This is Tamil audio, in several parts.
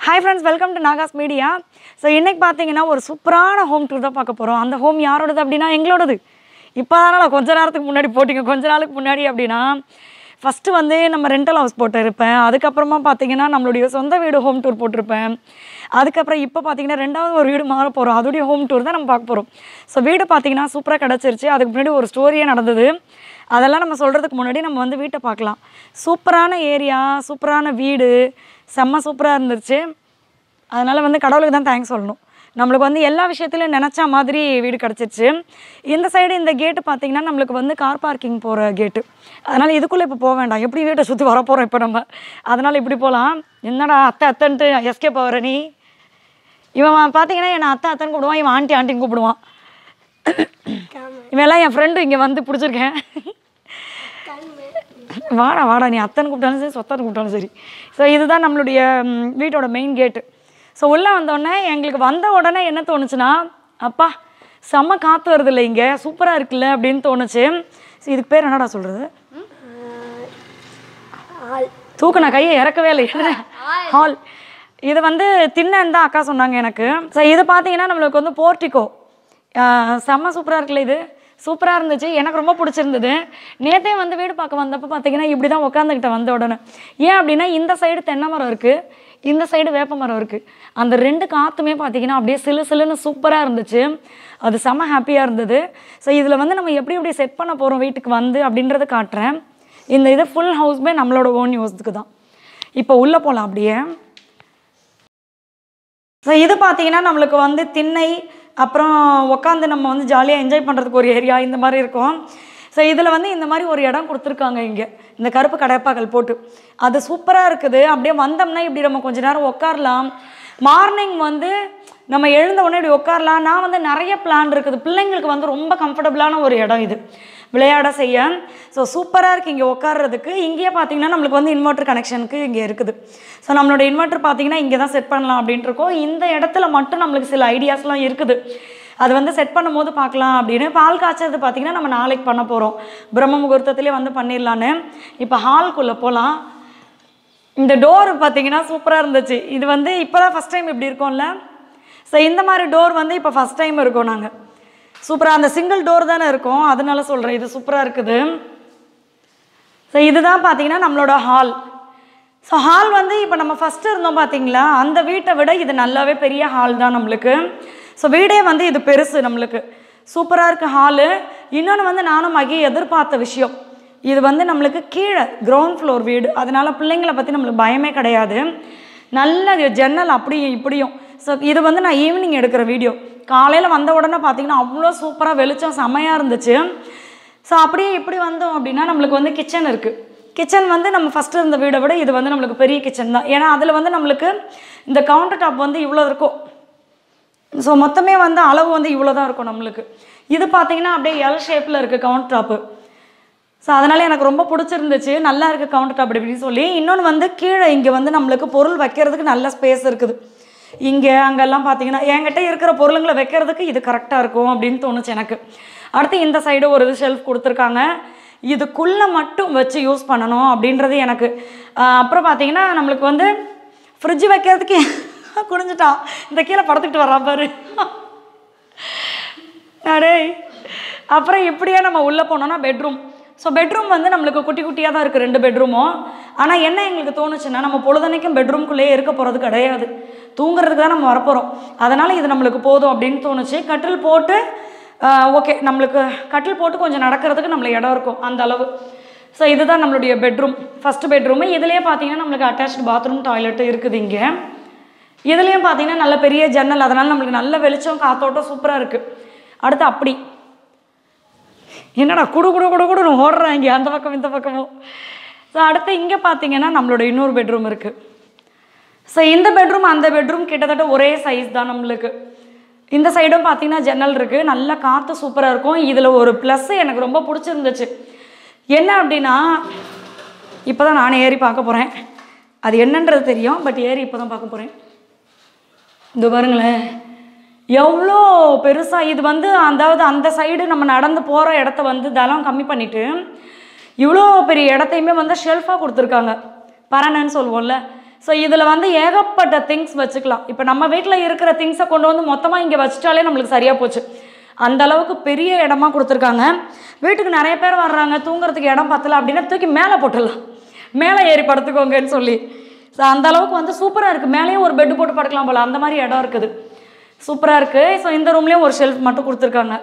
hi friends welcome to Nagas media so இன்றைக்கி பார்த்தீங்கன்னா ஒரு சூப்பரான ஹோம் டூர் தான் பார்க்க போகிறோம் அந்த ஹோம் யாரோடது அப்படின்னா எங்களோடது இப்போ தானே கொஞ்ச நேரத்துக்கு முன்னாடி போட்டிங்க கொஞ்ச நாளுக்கு முன்னாடி அப்படின்னா ஃபஸ்ட்டு வந்து நம்ம ரெண்டல் ஹவுஸ் போட்டிருப்பேன் அதுக்கப்புறமா பார்த்தீங்கன்னா நம்மளுடைய சொந்த வீடு ஹோம் டூர் போட்டிருப்பேன் அதுக்கப்புறம் இப்போ பார்த்தீங்கன்னா ரெண்டாவது ஒரு வீடு மாற போகிறோம் அதோடைய ஹோம் டூர் தான் நம்ம பார்க்க போகிறோம் ஸோ வீடு பார்த்தீங்கன்னா சூப்பராக கிடச்சிருச்சு அதுக்கு முன்னாடி ஒரு ஸ்டோரியே நடந்தது அதெல்லாம் நம்ம சொல்கிறதுக்கு முன்னாடி நம்ம வந்து வீட்டை பார்க்கலாம் சூப்பரான ஏரியா சூப்பரான வீடு செம்ம சூப்பராக இருந்துச்சு அதனால் வந்து கடவுளுக்கு தான் தேங்க்ஸ் சொல்லணும் நம்மளுக்கு வந்து எல்லா விஷயத்துலையும் நினச்ச மாதிரி வீடு கிடச்சிருச்சு இந்த சைடு இந்த கேட்டு பார்த்தீங்கன்னா நம்மளுக்கு வந்து கார் பார்க்கிங் போகிற கேட்டு அதனால் இதுக்குள்ளே இப்போ போக வேண்டாம் எப்படி வீட்டை சுற்றி வர போகிறோம் இப்போ நம்ம அதனால் இப்படி போகலாம் என்னடா அத்தை அத்தைன்ட்டு எஸ்கேப் ஆகிற நீ இவன் பார்த்தீங்கன்னா என்னை அத்தை அத்தைன்னு கூப்பிடுவான் இவன் ஆண்டி ஆண்டின்னு கூப்பிடுவான் இவெல்லாம் என் ஃப்ரெண்டு இங்கே வந்து பிடிச்சிருக்கேன் வாடா வாடா நீ அத்தனை கூப்பிட்டாலும் சரி சொத்தனை கூப்பிட்டாலும் சரி ஸோ இதுதான் நம்மளுடைய ம், வீட்டோட மெயின் கேட்டு ஸோ உள்ளே வந்தோடனே எங்களுக்கு வந்த உடனே என்ன தோணுச்சுன்னா அப்பா செம்ம காற்று வருது இல்லை இங்கே சூப்பராக இருக்குல்ல அப்படின்னு தோணுச்சு ஸோ இதுக்கு பேர் என்னடா சொல்கிறது தூக்கு நான் கையை இறக்கவே இல்லை ஹால் இது வந்து திண்ணன் தான் அக்கா சொன்னாங்க எனக்கு ஸோ இது பார்த்தீங்கன்னா நம்மளுக்கு வந்து போர்ட்டிகோ செம்ம சூப்பராக இருக்குல்ல இது சூப்பராக இருந்துச்சு எனக்கு ரொம்ப பிடிச்சிருந்தது நேற்றே வந்து வீடு பார்க்க வந்தப்போ பார்த்தீங்கன்னா இப்படி தான் உட்காந்துக்கிட்டேன் வந்த உடனே ஏன் அப்படின்னா இந்த சைடு தென்னை மரம் இருக்குது இந்த சைடு வேப்ப மரம் இருக்குது அந்த ரெண்டு காற்றுமே பார்த்தீங்கன்னா அப்படியே சிலு சிலுன்னு சூப்பராக இருந்துச்சு அது செம்ம ஹாப்பியாக இருந்தது ஸோ இதில் வந்து நம்ம எப்படி எப்படி செட் பண்ண போகிறோம் வீட்டுக்கு வந்து அப்படின்றத காட்டுறேன் இந்த இது ஃபுல் ஹவுஸ்மே நம்மளோட ஓன் யூஸ்க்கு தான் இப்போ உள்ளே போகலாம் அப்படியே ஸோ இது பார்த்தீங்கன்னா நம்மளுக்கு வந்து திண்ணை அப்புறம் உட்காந்து நம்ம வந்து ஜாலியாக என்ஜாய் பண்ணுறதுக்கு ஒரு ஏரியா இந்த மாதிரி இருக்கும் ஸோ இதில் வந்து இந்த மாதிரி ஒரு இடம் கொடுத்துருக்காங்க இங்கே இந்த கருப்பு கடைப்பாக்கள் போட்டு அது சூப்பராக இருக்குது அப்படியே வந்தோம்னா இப்படி நம்ம கொஞ்ச நேரம் உட்காரலாம் மார்னிங் வந்து நம்ம எழுந்த உடனே இப்படி உட்காரலாம் நான் வந்து நிறைய பிளான் இருக்குது பிள்ளைங்களுக்கு வந்து ரொம்ப கம்ஃபர்டபுளான ஒரு இடம் இது விளையாட செய்ய ஸோ சூப்பராக இருக்குது இங்கே உட்கார்றதுக்கு இங்கேயே பார்த்தீங்கன்னா நம்மளுக்கு வந்து இன்வெர்ட்டர் கனெக்ஷனுக்கு இங்கே இருக்குது ஸோ நம்மளோட இன்வெர்ட்டர் பார்த்தீங்கன்னா இங்கே தான் செட் பண்ணலாம் அப்படின்ட்டு இருக்கோம் இந்த இடத்துல மட்டும் நம்மளுக்கு சில ஐடியாஸ்லாம் இருக்குது அது வந்து செட் பண்ணும்போது பார்க்கலாம் அப்படின்னு பால் காய்ச்சறது பார்த்தீங்கன்னா நம்ம நாளைக்கு பண்ண போகிறோம் பிரம்ம முகூர்த்தத்திலே வந்து பண்ணிடலான்னு இப்போ ஹால்குள்ளே போகலாம் இந்த டோர் பார்த்தீங்கன்னா சூப்பராக இருந்துச்சு இது வந்து இப்போ தான் ஃபஸ்ட் டைம் இப்படி இருக்கோம்ல ஸோ இந்த மாதிரி டோர் வந்து இப்போ ஃபஸ்ட் டைம் இருக்கோம் நாங்கள் சூப்பராக அந்த சிங்கிள் டோர் தானே இருக்கும் அதனால சொல்கிறேன் இது சூப்பராக இருக்குது ஸோ இதுதான் பார்த்தீங்கன்னா நம்மளோட ஹால் ஸோ ஹால் வந்து இப்போ நம்ம ஃபஸ்ட்டு இருந்தோம் பார்த்தீங்களா அந்த வீட்டை விட இது நல்லாவே பெரிய ஹால் தான் நம்மளுக்கு ஸோ வீடே வந்து இது பெருசு நம்மளுக்கு சூப்பராக இருக்குது ஹாலு இன்னொன்று வந்து நானும் மகி எதிர்பார்த்த விஷயம் இது வந்து நம்மளுக்கு கீழே கிரவுண்ட் ஃப்ளோர் வீடு அதனால பிள்ளைங்களை பற்றி நம்மளுக்கு பயமே கிடையாது நல்ல ஜன்னல் அப்படியும் இப்படியும் ஸோ இது வந்து நான் ஈவினிங் எடுக்கிற வீடியோ காலையில் வந்த உடனே பார்த்தீங்கன்னா அவ்வளோ சூப்பராக வெளிச்சம் செமையாக இருந்துச்சு ஸோ அப்படியே இப்படி வந்தோம் அப்படின்னா நம்மளுக்கு வந்து கிச்சன் இருக்குது கிச்சன் வந்து நம்ம ஃபஸ்ட்டு இருந்த வீடை விட இது வந்து நம்மளுக்கு பெரிய கிச்சன் தான் ஏன்னா அதில் வந்து நம்மளுக்கு இந்த கவுண்டர் டாப் வந்து இவ்வளோ இருக்கும் ஸோ மொத்தமே வந்து அளவு வந்து இவ்வளோ தான் இருக்கும் நம்மளுக்கு இது பார்த்தீங்கன்னா அப்படியே எல் ஷேப்பில் இருக்குது கவுண்டர் டாப்பு ஸோ அதனால் எனக்கு ரொம்ப பிடிச்சிருந்துச்சு நல்லா இருக்குது கவுண்டர் டாப் அப்படின்னு சொல்லி இன்னொன்று வந்து கீழே இங்கே வந்து நம்மளுக்கு பொருள் வைக்கிறதுக்கு நல்ல ஸ்பேஸ் இருக்குது இங்கே அங்கெல்லாம் பார்த்தீங்கன்னா என்கிட்ட இருக்கிற பொருளுங்களை வைக்கிறதுக்கு இது கரெக்டாக இருக்கும் அப்படின்னு தோணுச்சு எனக்கு அடுத்து இந்த சைடு ஒரு இது ஷெல்ஃப் கொடுத்துருக்காங்க இதுக்குள்ளே மட்டும் வச்சு யூஸ் பண்ணணும் அப்படின்றது எனக்கு ஆஹ் அப்புறம் பார்த்தீங்கன்னா நம்மளுக்கு வந்து ஃப்ரிட்ஜ் வைக்கிறதுக்கு குனிஞ்சிட்டான் இந்த கீழே படுத்துக்கிட்டு வர்றான் பாரு அடே அப்புறம் இப்படியே நம்ம உள்ளே போனோம்னா பெட்ரூம் ஸோ பெட்ரூம் வந்து நம்மளுக்கு குட்டி குட்டியாக தான் இருக்குது ரெண்டு பெட்ரூமும் ஆனால் என்ன எங்களுக்கு தோணுச்சுன்னா நம்ம பொழுதனைக்கும் பெட்ரூம்குள்ளேயே இருக்க போகிறது கிடையாது தூங்குறதுக்கு தான் நம்ம வரப்போகிறோம் அதனால் இது நம்மளுக்கு போதும் அப்படின்னு தோணுச்சு கட்டில் போட்டு ஓகே நம்மளுக்கு கட்டில் போட்டு கொஞ்சம் நடக்கிறதுக்கு நம்மளுக்கு இடம் இருக்கும் அந்த அளவு ஸோ இதுதான் நம்மளுடைய பெட்ரூம் ஃபஸ்ட்டு பெட்ரூமு இதுலேயே பார்த்தீங்கன்னா நம்மளுக்கு அட்டாச்டு பாத்ரூம் டாய்லெட்டு இருக்குது இங்கே இதுலேயும் பார்த்தீங்கன்னா நல்ல பெரிய ஜன்னல் அதனால் நம்மளுக்கு நல்ல வெளிச்சம் காத்தோட்டம் சூப்பராக இருக்குது அடுத்து அப்படி என்னடா குடு குடு குடு குடுன்னு ஓடுறேன் இங்கே அந்த பக்கம் இந்த பக்கமும் ஸோ அடுத்து இங்கே பார்த்தீங்கன்னா நம்மளோட இன்னொரு பெட்ரூம் இருக்குது ஸோ இந்த பெட்ரூம் அந்த பெட்ரூம் கிட்டத்தட்ட ஒரே சைஸ் தான் நம்மளுக்கு இந்த சைடும் பார்த்தீங்கன்னா ஜன்னல் இருக்குது நல்ல காற்று சூப்பராக இருக்கும் இதில் ஒரு ப்ளஸ் எனக்கு ரொம்ப பிடிச்சிருந்துச்சு என்ன அப்படின்னா இப்போ தான் நான் ஏறி பார்க்க போகிறேன் அது என்னன்றது தெரியும் பட் ஏறி இப்போ தான் பார்க்க போகிறேன் இந்த பாருங்களேன் எவ்வளோ பெருசாக இது வந்து அதாவது அந்த சைடு நம்ம நடந்து போகிற இடத்த வந்து தளம் கம்மி பண்ணிவிட்டு இவ்வளோ பெரிய இடத்தையுமே வந்து ஷெல்ஃபாக கொடுத்துருக்காங்க பரணன்னு சொல்லுவோம்ல ஸோ இதில் வந்து ஏகப்பட்ட திங்ஸ் வச்சுக்கலாம் இப்போ நம்ம வீட்டில் இருக்கிற திங்ஸை கொண்டு வந்து மொத்தமாக இங்கே வச்சுட்டாலே நம்மளுக்கு சரியாக போச்சு அந்த அளவுக்கு பெரிய இடமா கொடுத்துருக்காங்க வீட்டுக்கு நிறைய பேர் வர்றாங்க தூங்குறதுக்கு இடம் பத்தல அப்படின்னா தூக்கி மேலே போட்டுடலாம் மேலே ஏறி படுத்துக்கோங்கன்னு சொல்லி ஸோ அந்த அளவுக்கு வந்து சூப்பராக இருக்குது மேலேயும் ஒரு பெட்டு போட்டு படுக்கலாம் போல் அந்த மாதிரி இடம் இருக்குது சூப்பராக இருக்குது ஸோ இந்த ரூம்லேயும் ஒரு ஷெல்ஃப் மட்டும் கொடுத்துருக்காங்க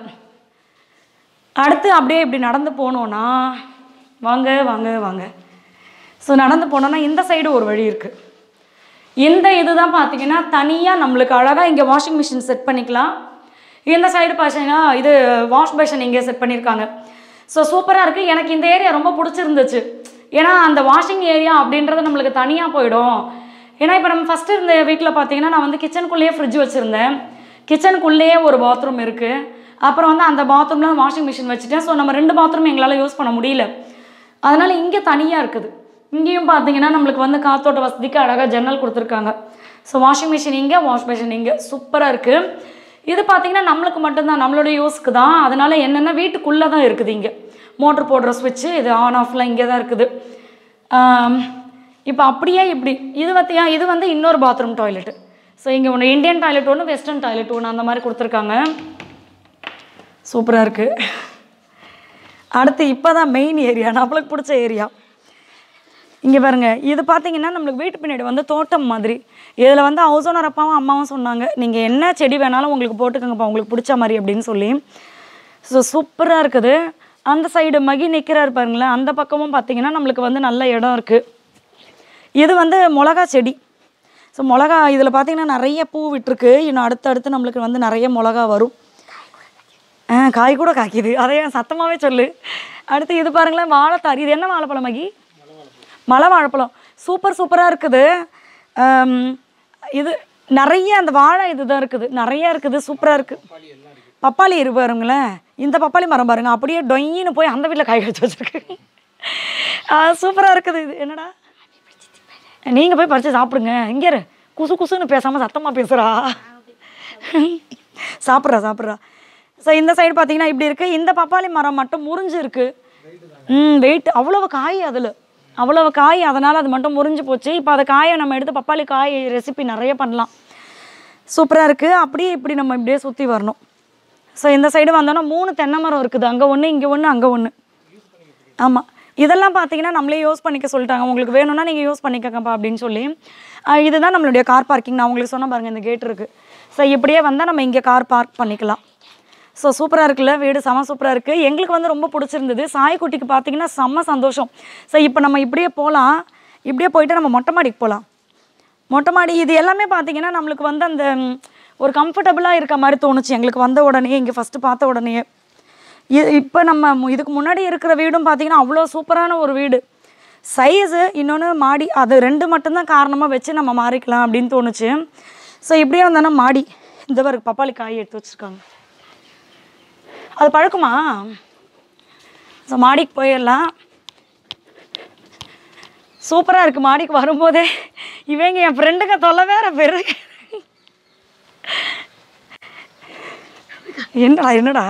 அடுத்து அப்படியே இப்படி நடந்து போனோன்னா வாங்க வாங்க வாங்க ஸோ நடந்து போனோன்னா இந்த சைடு ஒரு வழி இருக்குது இந்த இதுதான் பார்த்தீங்கன்னா தனியாக நம்மளுக்கு அழகாக இங்கே வாஷிங் மிஷின் செட் பண்ணிக்கலாம் இந்த சைடு பார்த்தீங்கன்னா இது வாஷ் பேஷன் இங்கே செட் பண்ணியிருக்காங்க ஸோ சூப்பராக இருக்குது எனக்கு இந்த ஏரியா ரொம்ப பிடிச்சிருந்துச்சு ஏன்னா அந்த வாஷிங் ஏரியா அப்படின்றது நம்மளுக்கு தனியாக போயிடும் ஏன்னா இப்போ நம்ம ஃபஸ்ட்டு இருந்த வீட்டில் பார்த்தீங்கன்னா நான் வந்து கிச்சனுக்குள்ளேயே ஃப்ரிட்ஜ் வச்சுருந்தேன் கிச்சனுக்குள்ளேயே ஒரு பாத்ரூம் இருக்குது அப்புறம் வந்து அந்த பாத்ரூமில் வாஷிங் மிஷின் வச்சுட்டேன் ஸோ நம்ம ரெண்டு பாத்ரூம் எங்களால் யூஸ் பண்ண முடியல அதனால் இங்கே தனியாக இருக்குது இங்கேயும் பார்த்தீங்கன்னா நம்மளுக்கு வந்து காத்தோட்ட வசதிக்கு அழகாக ஜன்னல் கொடுத்துருக்காங்க ஸோ வாஷிங் மிஷின் இங்கே வாஷ் மிஷின் இங்கே சூப்பராக இருக்குது இது பார்த்தீங்கன்னா நம்மளுக்கு மட்டும்தான் நம்மளோட யூஸ்க்கு தான் அதனால என்னென்ன வீட்டுக்குள்ளே தான் இருக்குது இங்கே மோட்ரு போடுற ஸ்விட்ச்சு இது ஆன் ஆஃப்லாம் இங்கே தான் இருக்குது இப்போ அப்படியே இப்படி இது பார்த்தியா இது வந்து இன்னொரு பாத்ரூம் டாய்லெட்டு ஸோ இங்கே ஒன்று இந்தியன் டாய்லெட் ஒன்று வெஸ்டர்ன் டாய்லெட் ஒன்று அந்த மாதிரி கொடுத்துருக்காங்க சூப்பராக இருக்குது அடுத்து இப்போ தான் மெயின் ஏரியா நம்மளுக்கு பிடிச்ச ஏரியா இங்கே பாருங்க இது பார்த்தீங்கன்னா நம்மளுக்கு வீட்டு பின்னாடி வந்து தோட்டம் மாதிரி இதில் வந்து ஹவுஸ் ஓனர் அப்பாவும் அம்மாவும் சொன்னாங்க நீங்கள் என்ன செடி வேணாலும் உங்களுக்கு போட்டுக்கோங்கப்பா உங்களுக்கு பிடிச்ச மாதிரி அப்படின்னு சொல்லி ஸோ சூப்பராக இருக்குது அந்த சைடு மகி நிற்கிறாரு பாருங்களேன் அந்த பக்கமும் பார்த்தீங்கன்னா நம்மளுக்கு வந்து நல்ல இடம் இருக்குது இது வந்து மிளகா செடி ஸோ மிளகா இதில் பார்த்தீங்கன்னா நிறைய பூ விட்டுருக்கு இன்னும் அடுத்தடுத்து நம்மளுக்கு வந்து நிறைய மிளகா வரும் ஆ காய் கூட காய்க்குது அதை ஏன் சத்தமாகவே சொல்லு அடுத்து இது பாருங்களேன் வாழைத்தார் இது என்ன வாழைப்பழம் மகி மலை வாழைப்பழம் சூப்பர் சூப்பராக இருக்குது ஆம், இது நிறைய அந்த வாழை இதுதான் இருக்குது நிறைய இருக்குது சூப்பராக இருக்குது பப்பாளி இரு பாருங்களேன் இந்த பப்பாளி மரம் பாருங்க அப்படியே டொயின்னு போய் அந்த வீட்டில் காய் வச்சு வச்சிருக்கு சூப்பராக இருக்குது இது என்னடா நீங்கள் போய் பறித்து சாப்பிடுங்க இங்கே இரு குசு குசுன்னு பேசாமல் சத்தமாக பேசுகிறா சாப்பிட்றா சாப்பிட்றா ஸோ இந்த சைடு பார்த்தீங்கன்னா இப்படி இருக்குது இந்த பப்பாளி மரம் மட்டும் முறிஞ்சு இருக்கு ம் வெயிட் அவ்வளவு காய் அதில் அவ்வளவு காய் அதனால் அது மட்டும் முறிஞ்சு போச்சு இப்போ அதை காயை நம்ம எடுத்து பப்பாளி காய் ரெசிபி நிறைய பண்ணலாம் சூப்பராக இருக்குது அப்படியே இப்படி நம்ம இப்படியே சுற்றி வரணும் ஸோ இந்த சைடு வந்தோன்னா மூணு தென்னை மரம் இருக்குது அங்கே ஒன்று இங்கே ஒன்று அங்கே ஒன்று ஆமாம் இதெல்லாம் பார்த்தீங்கன்னா நம்மளே யூஸ் பண்ணிக்க சொல்லிட்டாங்க உங்களுக்கு வேணும்னா நீங்கள் யூஸ் பண்ணிக்கங்கப்பா அப்படின்னு சொல்லி ஆஹ் இதுதான் நம்மளுடைய கார் பார்க்கிங் நான் உங்களுக்கு சொன்ன பாருங்கள் இந்த கேட் இருக்குது ஸோ இப்படியே வந்தால் நம்ம இங்கே கார் பார்க் பண்ணிக்கலாம் ஸோ சூப்பராக இருக்குல்ல வீடு செம சூப்பராக இருக்குது எங்களுக்கு வந்து ரொம்ப பிடிச்சிருந்தது சாய்க்குட்டிக்கு பார்த்தீங்கன்னா செம்ம சந்தோஷம் ஸோ இப்போ நம்ம இப்படியே போகலாம் இப்படியே போயிட்டு நம்ம மொட்டை மாடிக்கு போகலாம் மொட்டை மாடி இது எல்லாமே பார்த்தீங்கன்னா நம்மளுக்கு வந்து அந்த ம், ஒரு கம்ஃபர்டபுளாக இருக்க மாதிரி தோணுச்சு எங்களுக்கு வந்த உடனே இங்கே ஃபஸ்ட்டு பார்த்த உடனே இப்போ நம்ம மு- இதுக்கு முன்னாடி இருக்கிற வீடும் பார்த்தீங்கன்னா அவ்வளோ சூப்பரான ஒரு வீடு சைஸு இன்னொன்று மாடி அது ரெண்டு மட்டும்தான் காரணமாக வச்சு நம்ம மாறிக்கலாம் அப்படின்னு தோணுச்சு ஸோ இப்படியே வந்தோன்னா மாடி இந்த பாரு பப்பாளி காய் எடுத்து வச்சுருக்காங்க அது பழக்குமா ஸோ மாடிக்கு போயிடலாம் சூப்பராக இருக்குது மாடிக்கு வரும்போதே இவங்க என் ஃப்ரெண்டுங்க தொல்லை வேற பெரு என்னடா என்னடா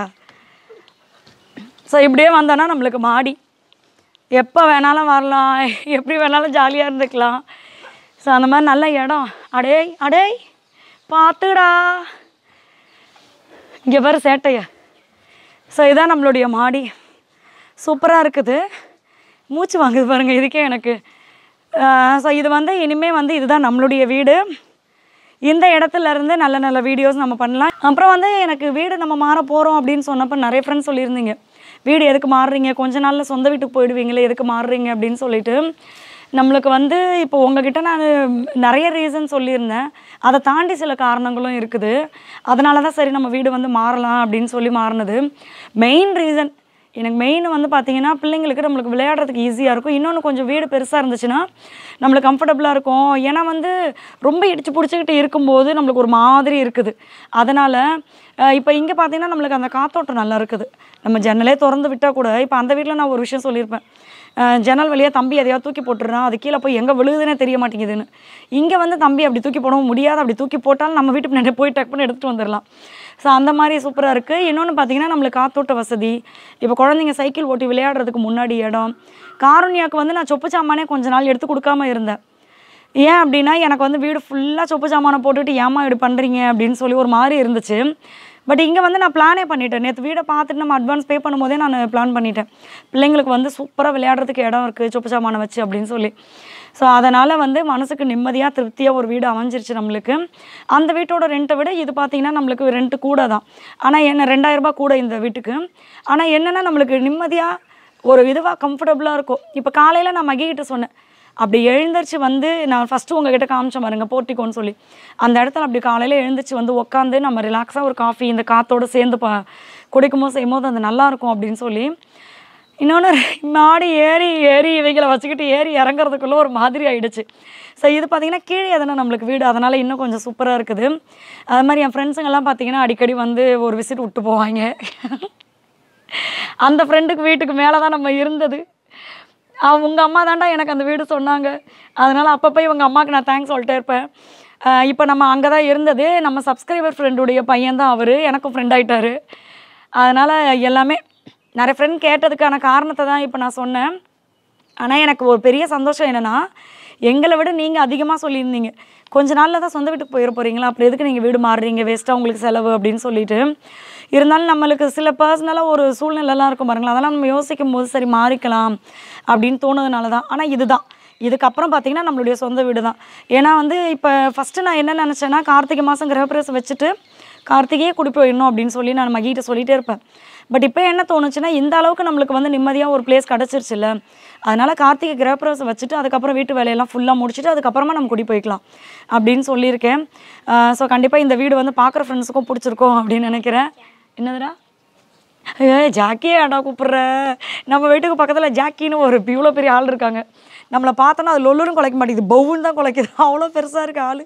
ஸோ இப்படியே வந்தோன்னா நம்மளுக்கு மாடி எப்போ வேணாலும் வரலாம் எப்படி வேணாலும் ஜாலியாக இருந்துக்கலாம் ஸோ அந்த மாதிரி நல்ல இடம் அடேய் அடேய் பார்த்துடா இங்கே பாரு சேட்டைய ஸோ இதான் நம்மளுடைய மாடி சூப்பராக இருக்குது மூச்சு வாங்குது பாருங்கள் இதுக்கே எனக்கு ஸோ இது வந்து இனிமேல் வந்து இதுதான் நம்மளுடைய வீடு இந்த இடத்துல இருந்து நல்ல நல்ல வீடியோஸ் நம்ம பண்ணலாம் அப்புறம் வந்து எனக்கு வீடு நம்ம மாற போகிறோம் அப்படின்னு சொன்னப்போ நிறைய ஃப்ரெண்ட்ஸ் சொல்லியிருந்தீங்க வீடு எதுக்கு மாறுறீங்க கொஞ்ச நாளில் சொந்த வீட்டுக்கு போயிடுவீங்களே எதுக்கு மாறுறீங்க அப்படின்னு சொல்லிட்டு நம்மளுக்கு வந்து இப்போ உங்ககிட்ட நான் நிறைய ரீசன் சொல்லியிருந்தேன் அதை தாண்டி சில காரணங்களும் இருக்குது அதனால தான் சரி நம்ம வீடு வந்து மாறலாம் அப்படின்னு சொல்லி மாறினது மெயின் ரீசன் எனக்கு மெயின் வந்து பார்த்தீங்கன்னா பிள்ளைங்களுக்கு நம்மளுக்கு விளையாடுறதுக்கு ஈஸியாக இருக்கும் இன்னொன்று கொஞ்சம் வீடு பெருசாக இருந்துச்சுன்னா நம்மளுக்கு கம்ஃபர்டபுளாக இருக்கும் ஏன்னா வந்து ரொம்ப இடிச்சு பிடிச்சிக்கிட்டு இருக்கும்போது நம்மளுக்கு ஒரு மாதிரி இருக்குது அதனால் இப்போ இங்கே பார்த்தீங்கன்னா நம்மளுக்கு அந்த காத்தோட்டம் நல்லா இருக்குது நம்ம ஜன்னலே திறந்து விட்டால் கூட இப்போ அந்த வீட்டில் நான் ஒரு விஷயம் சொல்லியிருப்பேன் அஹ் ஜன்னல் வழியாக தம்பி எதையாவது தூக்கி போட்டுடுறான் அது கீழே போய் எங்கே விழுகுதுன்னே தெரிய மாட்டேங்குதுன்னு இங்கே வந்து தம்பி அப்படி தூக்கி போடவும் முடியாது அப்படி தூக்கி போட்டாலும் நம்ம வீட்டு பின்னாடி போய் டக் பண்ணி எடுத்துகிட்டு வந்துடலாம் ஸோ அந்த மாதிரி சூப்பராக இருக்குது இன்னொன்று பார்த்தீங்கன்னா நம்மளுக்கு காத்தோட்ட வசதி இப்போ குழந்தைங்க சைக்கிள் ஓட்டி விளையாடுறதுக்கு முன்னாடி இடம் காருண்யாவுக்கு வந்து நான் சொப்பு சாமானே கொஞ்ச நாள் எடுத்து கொடுக்காம இருந்தேன் ஏன் அப்படின்னா எனக்கு வந்து வீடு ஃபுல்லாக சொப்பு சாமானை போட்டுட்டு ஏமா இப்படி பண்ணுறீங்க அப்படின்னு சொல்லி ஒரு மாதிரி இருந்துச்சு பட் இங்கே வந்து நான் பிளானே பண்ணிட்டேன் நேற்று வீடை பார்த்துட்டு நம்ம அட்வான்ஸ் பே பண்ணும்போதே நான் பிளான் பண்ணிட்டேன் பிள்ளைங்களுக்கு வந்து சூப்பராக விளையாடுறதுக்கு இடம் இருக்குது சொப்பு சாமானை வச்சு அப்படின்னு சொல்லி ஸோ அதனால் வந்து மனசுக்கு நிம்மதியாக திருப்தியாக ஒரு வீடு அமைஞ்சிருச்சு நம்மளுக்கு அந்த வீட்டோட ரெண்ட்டை விட இது பார்த்திங்கன்னா நம்மளுக்கு ரெண்ட்டு கூட தான் ஆனால் என்ன ரெண்டாயிரம் ரூபாய் கூட இந்த வீட்டுக்கு ஆனால் என்னென்னா நம்மளுக்கு நிம்மதியாக ஒரு இதுவாக கம்ஃபர்டபுளாக இருக்கும் இப்போ காலையில் நான் மகிக்கிட்ட சொன்னேன் அப்படி எழுந்திரிச்சு வந்து நான் ஃபஸ்ட்டு உங்ககிட்ட காமிச்சேன் பாருங்க போர்ட்டிக்கோன்னு சொல்லி அந்த இடத்துல அப்படி காலையில் எழுந்திரிச்சு வந்து உட்காந்து நம்ம ரிலாக்ஸாக ஒரு காஃபி இந்த காத்தோட சேர்ந்து ப குடிக்கும்போது செய்யும்போது அது நல்லா இருக்கும் அப்படின்னு சொல்லி இன்னொன்று மாடி ஏறி ஏறி இவைகளை வச்சுக்கிட்டு ஏறி இறங்குறதுக்குள்ளே ஒரு மாதிரி ஆயிடுச்சு ஸோ இது பார்த்தீங்கன்னா கீழே எதனா நம்மளுக்கு வீடு அதனால் இன்னும் கொஞ்சம் சூப்பராக இருக்குது அது மாதிரி என் ஃப்ரெண்ட்ஸுங்கெல்லாம் பார்த்தீங்கன்னா அடிக்கடி வந்து ஒரு விசிட் விட்டு போவாங்க அந்த ஃப்ரெண்டுக்கு வீட்டுக்கு மேலே தான் நம்ம இருந்தது அவ- உங்க அம்மா தான்டா எனக்கு அந்த வீடு சொன்னாங்க அதனால் அப்பப்போ இவங்க அம்மாவுக்கு நான் தேங்க்ஸ் சொல்லிட்டே இருப்பேன் இப்போ நம்ம அங்கே தான் இருந்தது நம்ம சப்ஸ்கிரைபர் ஃப்ரெண்டுடைய பையன் தான் அவர் எனக்கும் ஃப்ரெண்ட் ஆயிட்டாரு அதனால் எல்லாமே நிறைய ஃப்ரெண்ட் கேட்டதுக்கான காரணத்தை தான் இப்போ நான் சொன்னேன் ஆனால் எனக்கு ஒரு பெரிய சந்தோஷம் என்னென்னா எங்களை விட நீங்கள் அதிகமாக சொல்லியிருந்தீங்க கொஞ்ச நாளில் தான் சொந்த வீட்டுக்கு போயிட போகிறீங்களா அப்புறம் எதுக்கு நீங்கள் வீடு மாறுறீங்க வேஸ்ட்டாக உங்களுக்கு செலவு அப்படின்னு சொல்லிட்டு இருந்தாலும் நம்மளுக்கு சில பர்சனலாக ஒரு சூழ்நிலைலாம் இருக்கும் பாருங்களா அதெல்லாம் நம்ம யோசிக்கும் போது சரி மாறிக்கலாம் அப்படின்னு தோணுதுனால தான் ஆனால் இதுதான் இதுக்கப்புறம் பார்த்தீங்கன்னா நம்மளுடைய சொந்த வீடு தான் ஏன்னா வந்து இப்போ ஃபஸ்ட்டு நான் என்ன நினச்சேன்னா கார்த்திகை மாதம் கிரகப்பிரவேசம் வச்சுட்டு கார்த்திகையே குடி போயிடணும் அப்படின்னு சொல்லி நான் மகிட்ட சொல்லிகிட்டே இருப்பேன் பட் இப்போ என்ன தோணுச்சுன்னா இந்த அளவுக்கு நம்மளுக்கு வந்து நிம்மதியாக ஒரு பிளேஸ் கிடச்சிருச்சுல்ல அதனால் கார்த்திகை கிரகப்பிரவேசம் வச்சுட்டு அதுக்கப்புறம் வீட்டு வேலையெல்லாம் ஃபுல்லாக முடிச்சுட்டு அதுக்கப்புறமா நம்ம குடி போய்க்கலாம் அப்படின்னு சொல்லியிருக்கேன் ஸோ கண்டிப்பாக இந்த வீடு வந்து பார்க்குற ஃப்ரெண்ட்ஸுக்கும் பிடிச்சிருக்கும் அப்படின்னு நினைக்கிறேன் என்னதுடா ஏ ஜாக்கியே ஆடா கூப்பிட்ற நம்ம வீட்டுக்கு பக்கத்தில் ஜாக்கின்னு ஒரு இவ்வளோ பெரிய ஆள் இருக்காங்க நம்மளை பார்த்தோன்னா அது லொல்லுன்னு குலைக்க மாட்டேங்குது பவுன்னு தான் குலைக்குது அவ்வளோ பெருசாக இருக்கு ஆள்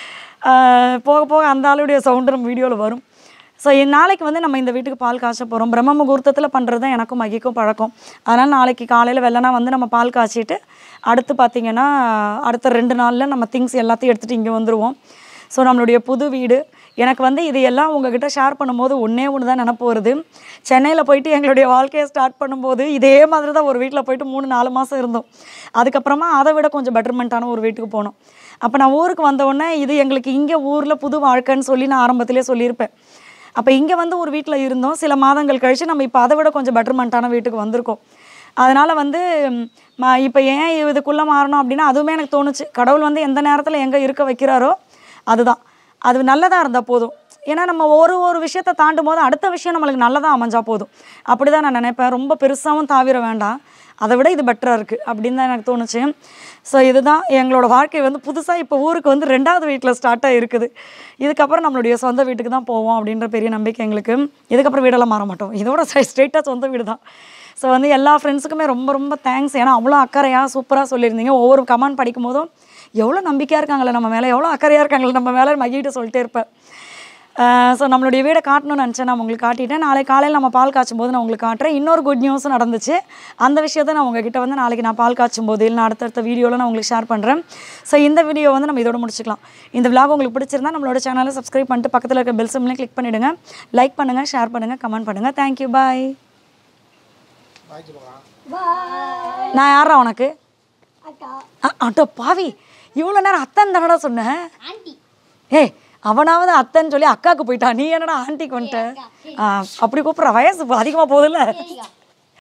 போக போக அந்த ஆளுடைய சவுண்டு நம்ம வீடியோவில் வரும் ஸோ நாளைக்கு வந்து நம்ம இந்த வீட்டுக்கு பால் காய்ச்ச போகிறோம் பிரம்ம முகூர்த்தத்தில் பண்ணுறது தான் எனக்கும் மகிக்கும் பழக்கம் அதனால் நாளைக்கு காலையில் வெள்ளனா வந்து நம்ம பால் காய்ச்சிட்டு அடுத்து பார்த்திங்கன்னா அடுத்த ரெண்டு நாளில் நம்ம திங்ஸ் எல்லாத்தையும் எடுத்துகிட்டு இங்கே வந்துடுவோம் ஸோ நம்மளுடைய புது வீடு எனக்கு வந்து இது எல்லாம் உங்ககிட்ட ஷேர் பண்ணும்போது ஒன்றே ஒன்று தான் நினப்பு வருது சென்னையில் போயிட்டு எங்களுடைய வாழ்க்கையை ஸ்டார்ட் பண்ணும்போது இதே மாதிரி தான் ஒரு வீட்டில் போயிட்டு மூணு நாலு மாதம் இருந்தோம் அதுக்கப்புறமா அதை விட கொஞ்சம் பெட்டர்மெண்ட்டான ஒரு வீட்டுக்கு போனோம் அப்போ நான் ஊருக்கு வந்த உடனே இது எங்களுக்கு இங்கே ஊரில் புது வாழ்க்கைன்னு சொல்லி நான் ஆரம்பத்திலே சொல்லியிருப்பேன் அப்போ இங்கே வந்து ஒரு வீட்டில் இருந்தோம் சில மாதங்கள் கழித்து நம்ம இப்போ அதை விட கொஞ்சம் பெட்டர்மெண்ட்டான வீட்டுக்கு வந்திருக்கோம் அதனால் வந்து இப்போ ஏன் இதுக்குள்ளே மாறணும் அப்படின்னா அதுவுமே எனக்கு தோணுச்சு கடவுள் வந்து எந்த நேரத்தில் எங்கே இருக்க வைக்கிறாரோ அதுதான் அது நல்லதாக இருந்தால் போதும் ஏன்னா நம்ம ஒரு ஒரு விஷயத்தை தாண்டும் போது அடுத்த விஷயம் நம்மளுக்கு நல்லதாக அமைஞ்சா போதும் அப்படி தான் நான் நினைப்பேன் ரொம்ப பெருசாகவும் தாவிர வேண்டாம் அதை விட இது பெட்டராக இருக்குது அப்படின்னு தான் எனக்கு தோணுச்சு ஸோ இதுதான் எங்களோட வாழ்க்கை வந்து புதுசாக இப்போ ஊருக்கு வந்து ரெண்டாவது வீட்டில் ஸ்டார்ட் ஆகிருக்குது இதுக்கப்புறம் நம்மளுடைய சொந்த வீட்டுக்கு தான் போவோம் அப்படின்ற பெரிய நம்பிக்கை எங்களுக்கு இதுக்கப்புறம் வீடெல்லாம் மாற மாட்டோம் இதோட ஸ்ட்ரெயிட்டாக சொந்த வீடு தான் ஸோ வந்து எல்லா ஃப்ரெண்ட்ஸுக்குமே ரொம்ப ரொம்ப தேங்க்ஸ் ஏன்னா அவ்வளோ அக்கறையாக சூப்பராக சொல்லியிருந்தீங்க ஒவ்வொரு கமெண்ட் படிக்கும் போதும் எவ்வளோ நம்பிக்கையாக இருக்காங்களே நம்ம மேலே எவ்வளோ அக்கறையாக இருக்காங்களே நம்ம மேலே மகிழ்கிட்ட சொல்லிட்டே இருப்பேன் ஸோ நம்மளுடைய வீடை காட்டணும்னு நினச்சேன் நான் உங்களுக்கு காட்டிட்டேன் நாளை காலையில் நம்ம பால் காய்ச்சும் போது நான் உங்களுக்கு காட்டுறேன் இன்னொரு குட் நியூஸும் நடந்துச்சு அந்த விஷயத்தை நான் உங்ககிட்ட வந்து நாளைக்கு நான் பால் காய்ச்சும் போது இல்லை அடுத்தடுத்த வீடியோவில் நான் உங்களுக்கு ஷேர் பண்ணுறேன் ஸோ இந்த வீடியோ வந்து நம்ம இதோட முடிச்சுக்கலாம் இந்த vlog உங்களுக்கு பிடிச்சிருந்தா நம்மளோட சேனலை சப்ஸ்கிரைப் பண்ணிட்டு பக்கத்தில் இருக்க பெல் சிம்லையும் கிளிக் பண்ணிவிடுங்க லைக் பண்ணுங்கள் ஷேர் பண்ணுங்கள் கமெண்ட் பண்ணுங்கள் தேங்க்யூ பாய் நான் யாரா உனக்கு அ- அட பாவி இவ்வளோ நேரம் அத்தன் தானடா சொன்னேன் ஏய் அவனாவது அத்தைன்னு சொல்லி அக்காவுக்கு போயிட்டான் நீ என்னடா ஆண்டிக்கு வந்துட்ட ஆ, அப்படி கூப்பிட்ற வயசு அதிகமாக போகுதுல்ல